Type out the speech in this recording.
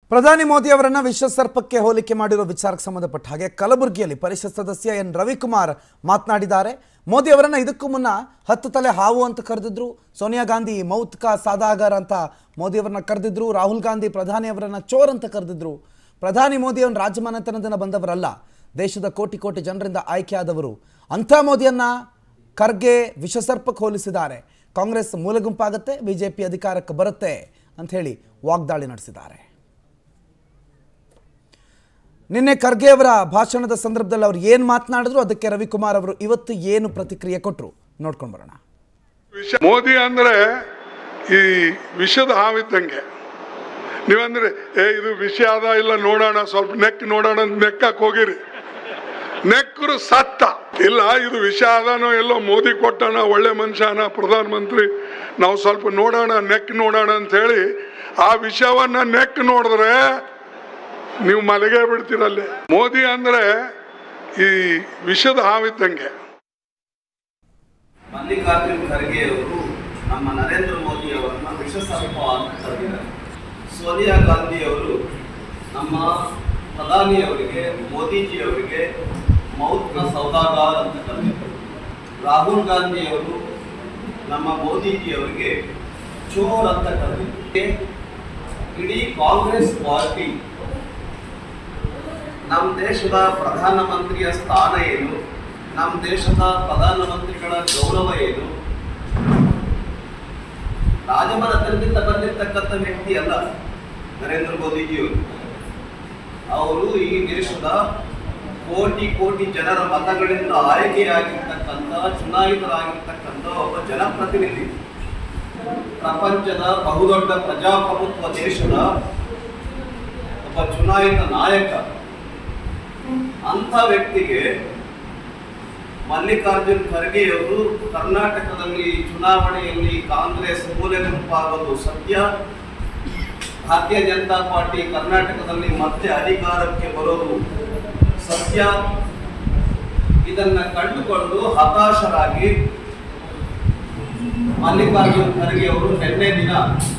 ಪ್ರಧಾನಿ ಮೋದಿ ಅವರನ್ನ ವಿಶ್ವಸರ್ಪಕ್ಕೆ ಹೋಲಿಕೆ ಮಾಡಿರೋ ವಿಚಾರಕ್ಕೆ ಸಂಬಂಧಪಟ್ಟ ಹಾಗೆ ಕಲಬುರಗಿಯಲ್ಲಿ ಪರಿಷತ್ ಸದಸ್ಯ ಎನ್ ರವಿಕುಮಾರ್ ಮಾತನಾಡಿದ್ದಾರೆ ಮೋದಿ ಅವರನ್ನ ಇದಕ್ಕೂ ಮುನ್ನ ಹತ್ತು ತಲೆ ಹಾವು ಅಂತ ಕರೆದಿದ್ರು ಸೋನಿಯಾ ಗಾಂಧಿ ಮೌತ್ ಕಾ ಸಾದಾಗರ್ ಅಂತ ಮೋದಿ ಅವರನ್ನ ಕರೆದಿದ್ರು ರಾಹುಲ್ ಗಾಂಧಿ ಪ್ರಧಾನಿ ಅವರನ್ನ ಚೋರ್ ಅಂತ ಕರೆದಿದ್ರು ಪ್ರಧಾನಿ ಮೋದಿ ಅವರ ರಾಜಮನೆತನದಿಂದ ಬಂದವರಲ್ಲ ದೇಶದ ಕೋಟಿ ಕೋಟಿ ಜನರಿಂದ ಆಯ್ಕೆಯಾದವರು ಅಂಥ ಮೋದಿಯನ್ನ ಖರ್ಗೆ ವಿಷಸರ್ಪಕ್ಕೆ ಹೋಲಿಸಿದ್ದಾರೆ ಕಾಂಗ್ರೆಸ್ ಮೂಲಗುಂಪಾಗತ್ತೆ ಬಿಜೆಪಿ ಅಧಿಕಾರಕ್ಕೆ ಬರುತ್ತೆ ಅಂತ ಹೇಳಿ ವಾಗ್ದಾಳಿ ನಡೆಸಿದ್ದಾರೆ ನಿನ್ನೆ ಖರ್ಗೆ ಅವರ ಭಾಷಣದ ಸಂದರ್ಭದಲ್ಲಿ ಅವ್ರು ಏನು ಮಾತನಾಡಿದ್ರು ಅದಕ್ಕೆ ರವಿಕುಮಾರ್ ಅವರು ಇವತ್ತು ಏನು ಪ್ರತಿಕ್ರಿಯೆ ಕೊಟ್ಟರು ನೋಡ್ಕೊಂಡು ಬರೋಣ ವಿಷ ಮೋದಿ ಅಂದ್ರೆ ಈ ವಿಷದ ಹಾವಿದ್ದಂಗೆ ನೀವಂದ್ರೆ ಏ ಇದು ವಿಷ ಅದ ಇಲ್ಲ ನೋಡೋಣ ಸ್ವಲ್ಪ ನೆಕ್ ನೋಡೋಣ ಅಂತ ನೆಕ್ಕಕ್ ಹೋಗಿರಿ ನೆಕ್ಕರು ಸತ್ತ ಇಲ್ಲ ಇದು ವಿಷ ಅದಾನೋ ಎಲ್ಲೋ ಮೋದಿ ಕೊಟ್ಟಣ ಒಳ್ಳೆ ಮನುಷ್ಯನ ಪ್ರಧಾನ ಮಂತ್ರಿ ನಾವು ಸ್ವಲ್ಪ ನೋಡೋಣ ನೆಕ್ ನೋಡೋಣ ಅಂತ ಹೇಳಿ ಆ ವಿಷಯವನ್ನ ನೆಕ್ ನೋಡಿದ್ರೆ ನೀವು ಮಲಗೇ ಬಿಡ್ತೀರಲ್ಲೇ ಮೋದಿ ಅಂದ್ರೆ ಈ ವಿಷದ ಹಾವಿದ್ದಂಗೆ ಮಲ್ಲಿಕಾರ್ಜುನ್ ಖರ್ಗೆ ಅವರು ನಮ್ಮ ನರೇಂದ್ರ ಮೋದಿ ಅವರನ್ನ ವಿಷಸರ್ಪ ಅಂತ ಕರೆದಿದ್ದಾರೆ ಸೋನಿಯಾ ಗಾಂಧಿ ಅವರು ನಮ್ಮ ಪ್ರಧಾನಿ ಅವರಿಗೆ ಮೋದಿಜಿ ಅವರಿಗೆ ಮೌತ್ನ ಸೌದಾಗಾರ್ ಅಂತ ಕರೆದಿದ್ದರು ರಾಹುಲ್ ಗಾಂಧಿ ಅವರು ನಮ್ಮ ಮೋದಿಜಿ ಅವರಿಗೆ ಚೋರ್ ಅಂತ ಕರೆದಿದ್ರು ಇಡೀ ಕಾಂಗ್ರೆಸ್ ಪಾರ್ಟಿ ನಮ್ಮ ದೇಶದ ಪ್ರಧಾನಮಂತ್ರಿಯ ಸ್ಥಾನ ಏನು ನಮ್ಮ ದೇಶದ ಪ್ರಧಾನಮಂತ್ರಿಗಳ ಗೌರವ ಏನು ರಾಜಮನೆತನದಿಂದ ಬಂದಿರತಕ್ಕಂಥ ವ್ಯಕ್ತಿ ಅಲ್ಲ ನರೇಂದ್ರ ಮೋದಿಜಿಯವರು ಅವರು ಈ ದೇಶದ ಕೋಟಿ ಕೋಟಿ ಜನರ ಮತಗಳಿಂದ ಆಯ್ಕೆಯಾಗಿರ್ತಕ್ಕಂಥ ಚುನಾಯಿತರಾಗಿರ್ತಕ್ಕಂಥ ಒಬ್ಬ ಜನಪ್ರತಿನಿಧಿ ಪ್ರಪಂಚದ ಬಹುದೊಡ್ಡ ಪ್ರಜಾಪ್ರಭುತ್ವ ದೇಶದ ಒಬ್ಬ ಚುನಾಯಿತ ನಾಯಕ ಅಂಥ ವ್ಯಕ್ತಿಗೆ ಮಲ್ಲಿಕಾರ್ಜುನ್ ಖರ್ಗೆಯವರು ಕರ್ನಾಟಕದಲ್ಲಿ ಚುನಾವಣೆಯಲ್ಲಿ ಕಾಂಗ್ರೆಸ್ ಮೂಲೆ ಗುಂಪಾಗೋದು ಸತ್ಯ ಭಾರತೀಯ ಜನತಾ ಪಾರ್ಟಿ ಕರ್ನಾಟಕದಲ್ಲಿ ಮತ್ತೆ ಅಧಿಕಾರಕ್ಕೆ ಬರೋದು ಸತ್ಯ ಇದನ್ನ ಕಂಡುಕೊಂಡು ಹತಾಶರಾಗಿ ಮಲ್ಲಿಕಾರ್ಜುನ್ ಖರ್ಗೆ ಅವರು ನಿನ್ನೆ ದಿನ